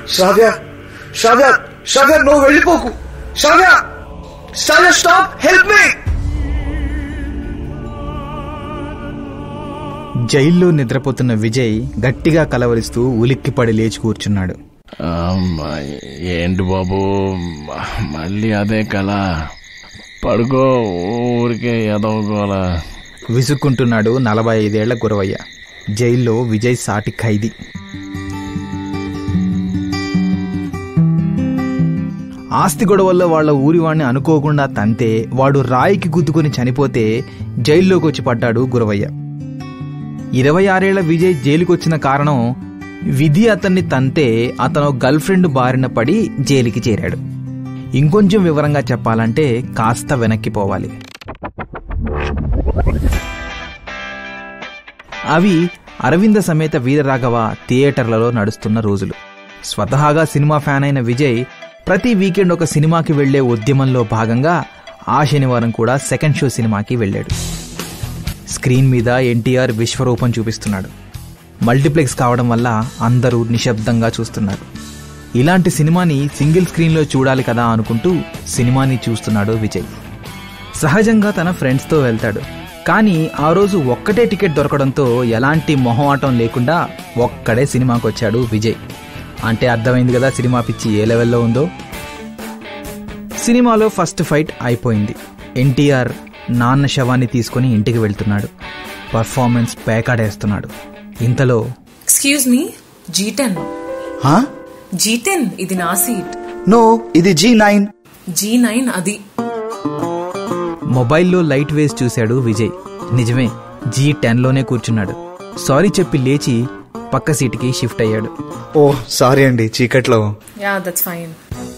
శ్రావ్య శ్రావ్య శ్రావ్య నువ్వు వెళ్ళిపోకు శ్రావ్య శ్రావ్య stop help me జైల్లో నిద్రపోతున్న విజయ్ గట్టిగా కలవరిస్తూ ఉలిక్కిపడి లేచి కూర్చున్నాడు అమ్మా, ఏంటి బాబు మళ్ళీ అదే కళ పడుకో ఊరికే ఎదవగోలా విసుక్కుంటున్నాడు నలభై ఐదేళ్ల గురవయ్య జైల్లో విజయ్ సాటి ఖైదీ ఆస్తి గొడవల్లో వాళ్ళ ఊరివాణ్ణి అనుకోకుండా తంతే వాడు రాయికి గుద్దుకొని చనిపోతే జైల్లోకి వచ్చి పడ్డాడు గురవయ్య ఇరవై ఆరేళ్ల విజయ్ జైలుకొచ్చిన కారణం విధి అతన్ని తంతే అతను గర్ల్ ఫ్రెండ్ బారిన పడి జైలుకి చేరాడు ఇంకొంచెం వివరంగా చెప్పాలంటే కాస్త వెనక్కి పోవాలి అవి అరవింద సమేత వీరరాఘవ థియేటర్లలో నడుస్తున్న రోజులు స్వతహాగా సినిమా ఫ్యాన్ అయిన విజయ్ ప్రతి వీకెండ్ ఒక సినిమాకి వెళ్లే ఉద్యమంలో భాగంగా ఆ శనివారం కూడా సెకండ్ షో సినిమాకి వెళ్ళాడు స్క్రీన్ మీద ఎన్టీఆర్ విశ్వరూపం చూపిస్తున్నాడు మల్టీప్లెక్స్ కావడం వల్ల అందరూ నిశ్శబ్దంగా చూస్తున్నారు ఇలాంటి సినిమాని సింగిల్ స్క్రీన్లో చూడాలి కదా అనుకుంటూ సినిమాని చూస్తున్నాడు విజయ్ సహజంగా తన ఫ్రెండ్స్తో వెళ్తాడు కానీ ఆ రోజు ఒక్కటే టికెట్ దొరకడంతో ఎలాంటి మొహమాటం లేకుండా ఒక్కడే సినిమాకి వచ్చాడు విజయ్ అంటే అర్థమైంది కదా సినిమా పిచ్చి ఏ లెవెల్లో ఉందో సినిమాలో ఫస్ట్ ఫైట్ అయిపోయింది ఎన్టీఆర్ నాన్న శవాన్ని తీసుకుని ఇంటికి వెళ్తున్నాడు పర్ఫార్మెన్స్ పేకాడేస్తున్నాడు ఇంతలో ఎక్స్క్యూజ్ మీ జీ టెన్ హా? జీ టెన్ ఇది నా సీట్ నో ఇది జీ నైన్ జీ నైన్ అది మొబైల్లో లైట్ వేసి చూశాడు విజయ్ నిజమే జీ టెన్లోనే కూర్చున్నాడు సారీ చెప్పి లేచి పక్క సీటుకి షిఫ్ట్ అయ్యాడు ఓ సారీ అండి చీకట్లో యా దట్స్ ఫైన్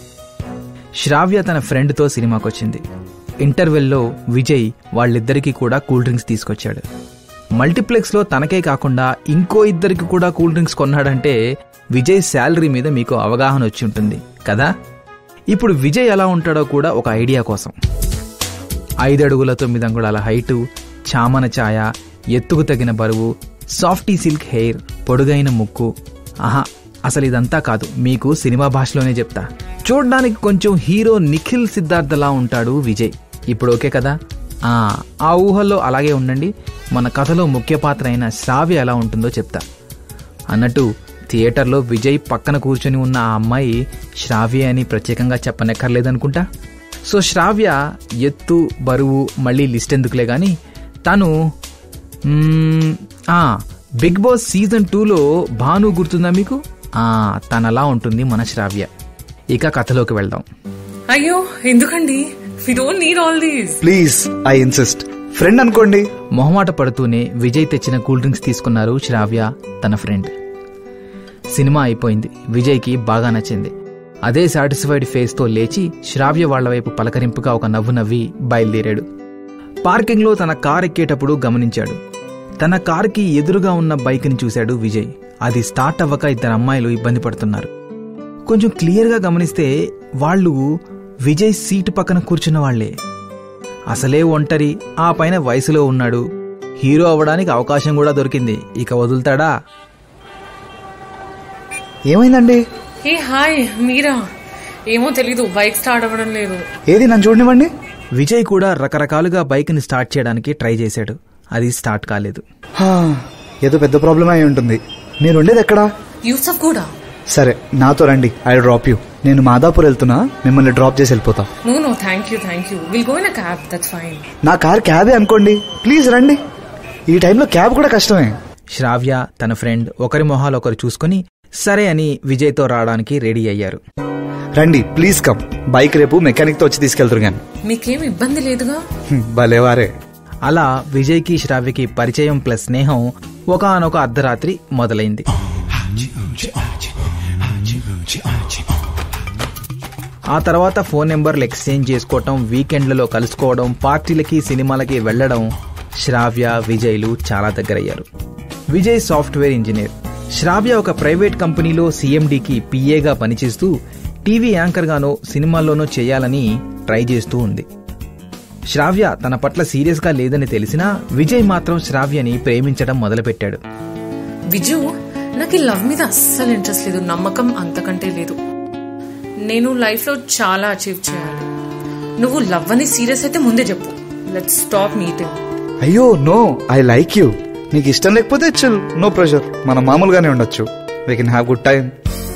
శ్రావ్య తన ఫ్రెండ్తో సినిమాకొచ్చింది ఇంటర్వెల్లో విజయ్ వాళ్ళిద్దరికీ కూడా కూల్ డ్రింక్స్ తీసుకొచ్చాడు మల్టీప్లెక్స్లో తనకే కాకుండా ఇంకో ఇద్దరికి కూడా కూల్ డ్రింక్స్ కొన్నాడంటే విజయ్ శాలరీ మీద మీకు అవగాహన వచ్చి ఉంటుంది కదా ఇప్పుడు విజయ్ ఎలా ఉంటాడో కూడా ఒక ఐడియా కోసం ఐదు అడుగుల తొమ్మిది అంగుళాల హైటు చామన ఛాయ ఎత్తుకు తగిన బరువు సాఫ్టీ సిల్క్ హెయిర్ పొడుగైన ముక్కు ఆహా అసలు ఇదంతా కాదు మీకు సినిమా భాషలోనే చెప్తా చూడ్డానికి కొంచెం హీరో నిఖిల్ సిద్ధార్థలా ఉంటాడు విజయ్ ఇప్పుడు ఓకే కదా ఆ ఆ ఊహల్లో అలాగే ఉండండి మన కథలో ముఖ్య పాత్ర అయిన శ్రావ్య ఎలా ఉంటుందో చెప్తా అన్నట్టు థియేటర్లో విజయ్ పక్కన కూర్చొని ఉన్న ఆ అమ్మాయి శ్రావ్య అని ప్రత్యేకంగా చెప్పనక్కర్లేదనుకుంటా సో శ్రావ్య ఎత్తు బరువు మళ్ళీ లిస్ట్ ఎందుకులే కానీ తను మ్మ్, ఆ, బిగ్ బాస్ సీజన్ టూలో భాను గుర్తుందా మీకు ఆ, తనలా ఉంటుంది మన శ్రావ్య ఇక కథలోకి వెళ్దాం అయ్యో ఎందుకండి we don't need all these please I insist friend అనుకోండి మొహమాట పడుతూనే విజయ్ తెచ్చిన కూల్ డ్రింక్స్ తీసుకున్నారు శ్రావ్య తన ఫ్రెండ్ సినిమా అయిపోయింది విజయ్కి బాగా నచ్చింది అదే సాటిస్ఫైడ్ ఫేస్తో లేచి శ్రావ్య వాళ్ల వైపు పలకరింపుగా ఒక నవ్వు నవ్వి బయలుదేరాడు పార్కింగ్లో తన కార్ ఎక్కేటప్పుడు గమనించాడు తన కార్కి ఎదురుగా ఉన్న బైక్ని చూశాడు విజయ్ అది స్టార్ట్ అవ్వక ఇద్దరు అమ్మాయిలు ఇబ్బంది పడుతున్నారు కొంచెం క్లియర్గా గమనిస్తే వాళ్ళు విజయ్ సీటు పక్కన కూర్చున్న వాళ్లే అసలే ఒంటరి ఆ పైన వయసులో ఉన్నాడు హీరో అవ్వడానికి అవకాశం కూడా దొరికింది ఇక వదులుతాడా ఏమైందండి హే హాయ్ మీరా ఏమో తెలీదు బైక్ స్టార్ట్ అవ్వడం లేదు ఏది నన్ను చూడనివ్వండి విజయ్ కూడా రకరకాలుగా బైక్ని స్టార్ట్ చేయడానికి ట్రై చేశాడు అది స్టార్ట్ కాలేదు హా, ఏదో పెద్ద ప్రాబ్లం అయి ఉంటుంది మీరు ఉండేది ఎక్కడా యూసఫ్ కూడా సరే నాతో రండి ఐ డ్రాప్ యూ నేను మాదాపూర్ వెళ్తున్నా మిమ్మల్ని డ్రాప్ చేసి వెళ్ళిపోతా no no thank you thank you will go in a cab that's fine నా కార్ క్యాబే అనుకోండి ప్లీజ్ రండి ఈ టైంలో క్యాబ్ కూడా కష్టమే శ్రావ్య తన ఫ్రెండ్ ఒకరి మొహాలు ఒకరు చూసుకుని సరే అని విజయ్తో రావడానికి రెడీ అయ్యారు రండి ప్లీజ్ కమ్ బైక్ రేపు మెకానిక్ తో వచ్చి తీసుకెళ్తారు కానీ మీకేం ఇబ్బంది లేదుగా భలేవారే అలా విజయ్కి శ్రావ్యకి పరిచయం ప్లస్ స్నేహం ఒకనొక అర్ధరాత్రి మొదలైంది ఆ తర్వాత ఫోన్ నెంబర్లు ఎక్స్చేంజ్ చేసుకోవటం వీకెండ్లలో కలుసుకోవడం పార్టీలకి సినిమాలకి వెళ్లడం శ్రావ్య విజయ్లు చాలా దగ్గరయ్యారు విజయ్ సాఫ్ట్వేర్ ఇంజనీర్ శ్రావ్య ఒక ప్రైవేట్ కంపెనీలో సీఎండీకి పిఏగా పనిచేస్తూ టీవీ యాంకర్గానో సినిమాల్లోనో చేయాలని ట్రై చేస్తూ ఉంది శ్రావ్య తన పట్ల సీరియస్ గా లేదని తెలిసినా విజయ్ మాత్రం శ్రావ్యని ప్రేమించడం మొదలుపెట్టాడు విజు నాకు ఈ లవ్ మీద అస్సలు ఇంట్రెస్ట్ లేదు నమ్మకం అంతకంటే లేదు నేను లైఫ్లో చాలా అచీవ్ చేయాలి నువ్వు లవ్ అని సీరియస్ అయితే ముందే చెప్పు లెట్స్ స్టాప్ మీటింగ్ అయ్యో నో ఐ లైక్ యూ నీకు ఇష్టం లేకపోతే చిల్ నో ప్రెషర్ మనం మామూలుగానే ఉండొచ్చు we can have good time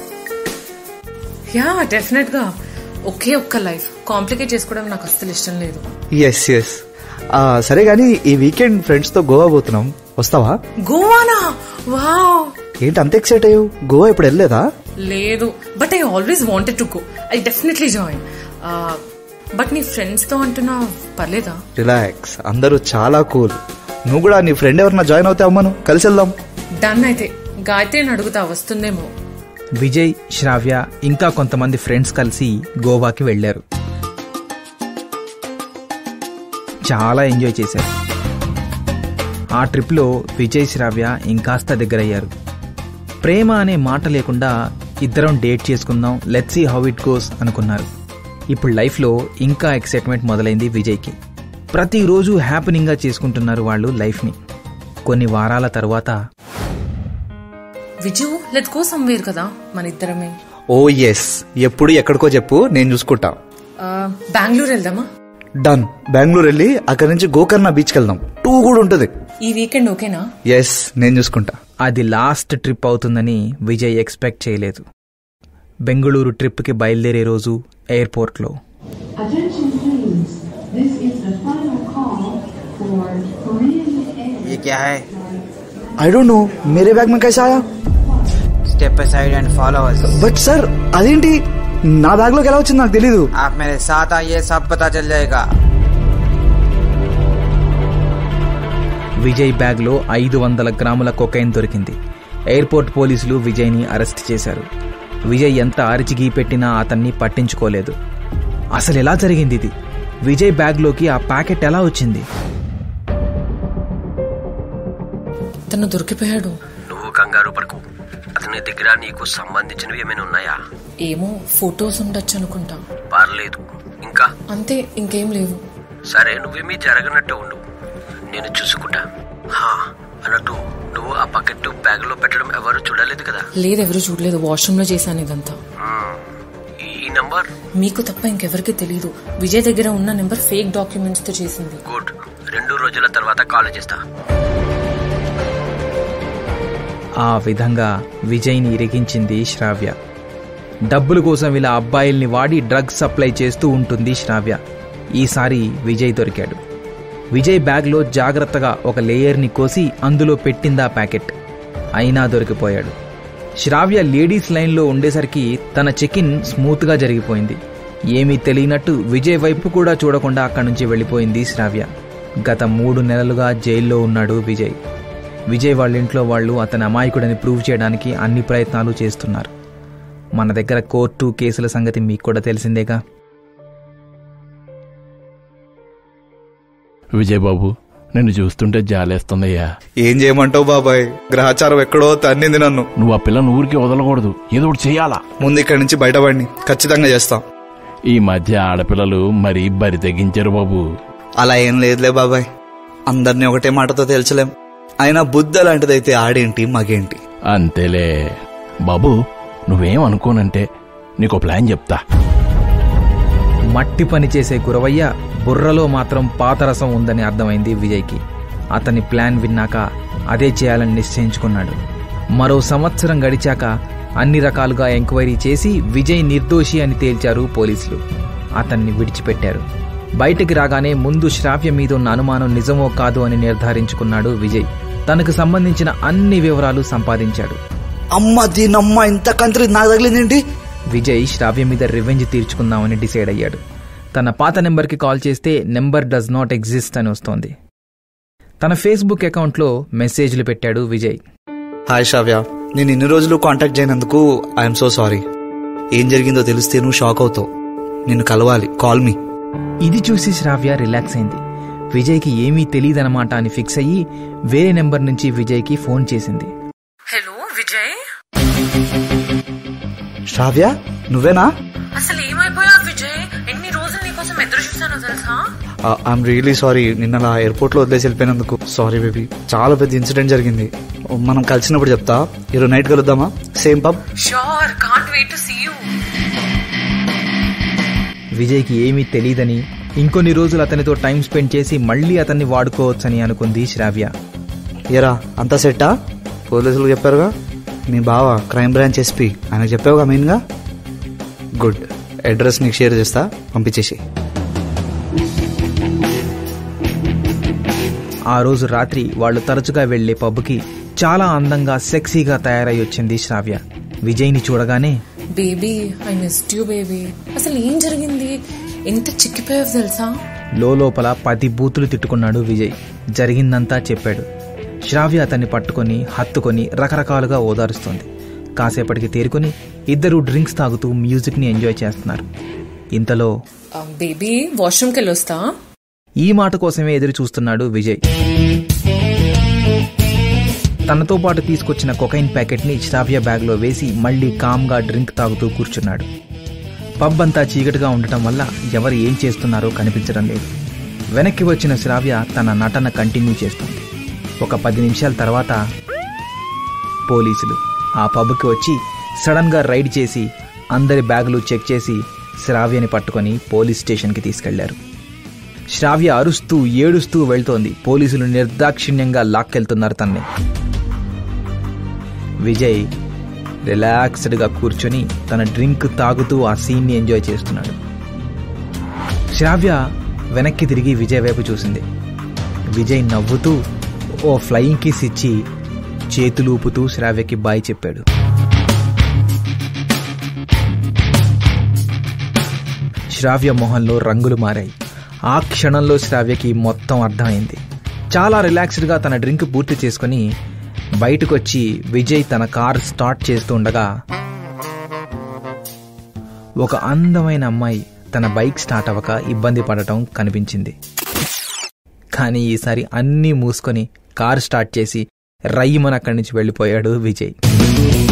yeah definite గా ఒకే ఒక్క లైఫ్ కాంప్లికేట్ చేసుకోవడం నాకు అస్సలు ఇష్టం లేదు ఎస్ ఎస్ సరే గానీ ఈ వీకెండ్ ఫ్రెండ్స్ తో గోవా పోతున్నాం వస్తావా గోవానా వావ్ ఏంటి అంత ఎక్సైట్ అయ్యావు గోవా ఇప్పుడు వెళ్ళలేదా లేదు but I always wanted to go I definitely join but నీ ఫ్రెండ్స్ తో అంటున్నా పర్లేదా రిలాక్స్ అందరూ చాలా కూల్ నువ్వు కూడా నీ ఫ్రెండ్ ఎవరన్నా జాయిన్ అవుతే అమ్మను కలిసి వెళ్దాం డన్ అయితే గాయత్రిని అడుగుతా వస్తుందేమో విజయ్ శ్రావ్య ఇంకా కొంతమంది ఫ్రెండ్స్ కలిసి గోవాకి వెళ్లారు చాలా ఎంజాయ్ చేశారు ఆ ట్రిప్లో విజయ్ శ్రావ్య ఇంకాస్త దగ్గరయ్యారు ప్రేమ అనే మాట లేకుండా ఇద్దరం డేట్ చేసుకుందాం let's see how it goes అనుకున్నారు ఇప్పుడు లైఫ్లో ఇంకా ఎక్సైట్మెంట్ మొదలైంది విజయ్కి ప్రతిరోజు హ్యాపెనింగ్గా చేసుకుంటున్నారు వాళ్ళు లైఫ్ని కొన్ని వారాల తర్వాత విజు లెట్ గో సమ్వేర్ కదా మన ఇద్దరమే ఓ ఎస్ ఎప్పుడు ఎక్కడికో చెప్పు నేను చూసుకుంటా బెంగళూరు వెళ్దామా డన్ బెంగళూరు వెళ్ళి అక్కడి నుంచి గోకర్ణ బీచ్కి వెళ్దాం టూ కూడా ఉంటుంది ఈ వీకెండ్ ఓకేనా ఎస్ నేను చూసుకుంటా అది లాస్ట్ ట్రిప్ అవుతుందని విజయ్ ఎక్స్పెక్ట్ చేయలేదు బెంగళూరు ట్రిప్కి బయలుదేరే రోజు ఎయిర్పోర్ట్లో Attention please, this is the final call for Korean Air. ये क्या है ఐ డోంట్ నో మేరే బ్యాగ్ మే కైసా ఆయా step aside and follow us but sir అదేంటి నా బ్యాగ్ లోకి ఎలా వచ్చింది నాకు తెలీదు आप मेरे साथ आइए सब पता चल जाएगा విజయ్ బ్యాగ్లో ఐదు వందల గ్రాముల కొకైన్ దొరికింది ఎయిర్పోర్ట్ పోలీసులు విజయ్ని అరెస్ట్ చేశారు విజయ్ ఎంత అరిచిగీ పెట్టినా అతన్ని పట్టించుకోలేదు అసలు ఎలా జరిగింది ఇది విజయ్ బ్యాగ్లోకి ఆ ప్యాకెట్ ఎలా వచ్చింది తను దొరికిపోయాడు నువ్వు కంగారు పడకు అతని దగ్గర నీకు సంబంధించినవి ఏమైనా ఉన్నాయా ఏమో ఫొటోస్ ఉండొచ్చు అనుకుంటా పర్లేదు ఇంకా అంతే ఇంకేం లేవు సరే నువ్వేమీ జరగనట్టు ఉండు నేను చూసుకుంటా హా అన్నట్టు నువ్వు ఆ బకెట్ బ్యాగ్ లో పెట్టడం ఎవరు చూడలేదు కదా లేదు ఎవరు చూడలేదు వాష్రూమ్ లో చేశాను ఇదంతా మ్మ్. ఈ నంబర్ మీకు తప్ప ఇంకెవరికి తెలియదు విజయ్ దగ్గర ఉన్న నెంబర్ ఫేక్ డాక్యుమెంట్స్ తో చేసింది గుడ్ రెండు రోజుల తర్వాత కాల్ చేస్తా ఆ విధంగా విజయ్ని ఇరికించింది శ్రావ్య డబ్బుల కోసం ఇలా అబ్బాయిల్ని వాడి డ్రగ్స్ సప్లై చేస్తూ ఉంటుంది శ్రావ్య ఈసారి విజయ్ దొరికాడు విజయ్ బ్యాగ్లో జాగ్రత్తగా ఒక లేయర్ని కోసి అందులో పెట్టిందా ప్యాకెట్ అయినా దొరికిపోయాడు శ్రావ్య లేడీస్ లైన్లో ఉండేసరికి తన చెక్ ఇన్ స్మూత్గా జరిగిపోయింది ఏమీ తెలియనట్టు విజయ్ వైపు కూడా చూడకుండా అక్కడి నుంచి వెళ్ళిపోయింది శ్రావ్య గత మూడు నెలలుగా జైల్లో ఉన్నాడు విజయ్ విజయ్ వాళ్ళ ఇంట్లో వాళ్ళు అతని అమాయకుడని ప్రూవ్ చేయడానికి అన్ని ప్రయత్నాలు చేస్తున్నారు మన దగ్గర కోర్టు కేసుల సంగతి మీకు కూడా తెలిసిందేగా విజయబాబు నిన్ను చూస్తుంటే జాలేస్తుందయ్యా ఏం చేయమంటావు బాబాయ్ గ్రహచారం ఎక్కడో తన్నింది నన్ను నువ్వు ఆ పిల్లని ఊరికి వదలకూడదు ఏదో ఒకటి చెయ్యాలా ముందు ఇక్కడి నుంచి బయటపడిని ఖచ్చితంగా చేస్తాం ఈ మధ్య ఆడపిల్లలు మరీ బరి తెగించారు బాబు అలా ఏం లేదులే బాబాయ్ అందరినీ ఒకటే మాటతో తేల్చలేం అయినా బుద్ధ లాంటిదైతే ఆడేంటి మగేంటి అంతేలే బాబు నువ్వేం అనుకోనంటే నీకో ప్లాన్ చెప్తా మట్టి పని చేసే గురవయ్య బుర్రలో మాత్రం పాతరసం ఉందని అర్థమైంది విజయ్కి అతని ప్లాన్ విన్నాక అదే చేయాలని నిశ్చయించుకున్నాడు మరో సంవత్సరం గడిచాక అన్ని రకాలుగా ఎంక్వైరీ చేసి విజయ్ నిర్దోషి అని తేల్చారు పోలీసులు అతన్ని విడిచిపెట్టారు బయటికి రాగానే ముందు శ్రావ్య మీద ఉన్న అనుమానం నిజమో కాదు అని నిర్ధారించుకున్నాడు విజయ్ తనకు సంబంధించిన అన్ని వివరాలు సంపాదించాడు అమ్మ దీనమ్మ ఇంత కంత్రి నాకు తగిలిందేంటి విజయ్ శ్రావ్య మీద రివెంజ్ తీర్చుకుందామని డిసైడ్ అయ్యాడు తన పాత నెంబర్కి కాల్ చేస్తే నెంబర్ డస్ నాట్ ఎగ్జిస్ట్ అని వస్తోంది తన ఫేస్బుక్ అకౌంట్లో మెసేజ్లు పెట్టాడు విజయ్ హాయ్ శ్రావ్య నేను ఇన్ని రోజులు కాంటాక్ట్ చేయనందుకు ఐఎమ్ సో సారీ ఏం జరిగిందో తెలిస్తే నువ్వు షాక్ అవుతావు నిన్ను కలవాలి కాల్ మీ ఇది చూసి శ్రావ్య రిలాక్స్ అయింది విజయ్కి ఏమీ తెలియదన్నమాట అని ఫిక్స్ అయ్యి వేరే నెంబర్ నుంచి విజయ్కి ఫోన్ చేసింది హలో విజయ్ శ్రావ్య నువ్వేనా అసలు ఏమైపోయావు విజయ్ ఎన్ని రోజులు నీకోసం ఎదురు చూసానో తెలుసా ఐఎమ్ రియలీ సారీ నిన్న అలా ఎయిర్పోర్ట్లో వదిలేసి వెళ్ళిపోయినందుకు సారీ బేబీ చాలా పెద్ద ఇన్సిడెంట్ జరిగింది మనం కలిసినప్పుడు చెప్తా ఈరోజు నైట్ కలుద్దామా same pub sure can't wait to see you విజయ్కి ఏమీ తెలియదని ఇంకొన్ని రోజులు అతనితో టైం స్పెండ్ చేసి మళ్ళీ అతన్ని వాడుకోవచ్చని అనుకుంది శ్రావ్య ఏరా అంతా సెట్టా పోలీసులు చెప్పారుగా మీ బావ క్రైమ్ బ్రాంచ్ ఎస్పీ ఆయనకు చెప్పావుగా మెయిన్గా గుడ్ అడ్రస్ నీకు షేర్ చేస్తా పంపించేసి ఆ రోజు రాత్రి వాళ్ళు తరచుగా వెళ్లే పబ్కి చాలా అందంగా సెక్సీగా తయారై వచ్చింది శ్రావ్య విజయ్ని చూడగానే baby I missed you baby అసలు ఏం జరిగింది ఎంత చిక్కిపోయావు తెలుసా లోపల పది బూతులు తిట్టుకున్నాడు విజయ్ జరిగిందంతా చెప్పాడు శ్రావ్య అతన్ని పట్టుకొని హత్తుకొని రకరకాలుగా ఓదారుస్తుంది కాసేపటికి తేరుకొని ఇద్దరు డ్రింక్స్ తాగుతూ మ్యూజిక్ని ఎంజాయ్ చేస్తున్నారు ఇంతలో బేబీ వాష్రూమ్కి వెళ్ళొస్తా ఈ మాట కోసమే ఎదురు చూస్తున్నాడు విజయ్ తనతో పాటు తీసుకొచ్చిన కొకైన్ ప్యాకెట్ని శ్రావ్య బ్యాగ్లో వేసి మళ్ళీ కామ్గా డ్రింక్ తాగుతూ కూర్చున్నాడు పబ్ అంతా చీకటిగా ఉండటం వల్ల ఎవరు ఏం చేస్తున్నారో కనిపించడం లేదు వెనక్కి వచ్చిన శ్రావ్య తన నటన కంటిన్యూ చేస్తుంది ఒక పది నిమిషాల తర్వాత పోలీసులు ఆ పబ్కి వచ్చి సడన్గా రైడ్ చేసి అందరి బ్యాగులు చెక్ చేసి శ్రావ్యని పట్టుకొని పోలీస్ స్టేషన్కి తీసుకెళ్లారు శ్రావ్య అరుస్తూ ఏడుస్తూ వెళ్తోంది పోలీసులు నిర్దాక్షిణ్యంగా లాక్కెళ్తున్నారు తన్ని విజయ్ రిలాక్స్డ్గా కూర్చొని తన డ్రింక్ తాగుతూ ఆ సీన్ని ఎంజాయ్ చేస్తున్నాడు శ్రావ్య వెనక్కి తిరిగి విజయ్ వైపు చూసింది విజయ్ నవ్వుతూ ఓ ఫ్లయింగ్ కిస్ ఇచ్చి చేతులు ఊపుతూ శ్రావ్యకి బాయ్ చెప్పాడు శ్రావ్య మొహంలో రంగులు మారాయి ఆ క్షణంలో శ్రావ్యకి మొత్తం అర్థమైంది చాలా రిలాక్స్డ్గా తన డ్రింక్ పూర్తి చేసుకుని బయటకొచ్చి విజయ్ తన కార్ స్టార్ట్ చేస్తూ ఉండగా ఒక అందమైన అమ్మాయి తన బైక్ స్టార్ట్ అవ్వక ఇబ్బంది పడటం కనిపించింది కానీ ఈసారి అన్నీ మూసుకొని కార్ స్టార్ట్ చేసి రయ్యమని అక్కడి నుంచి వెళ్ళిపోయాడు విజయ్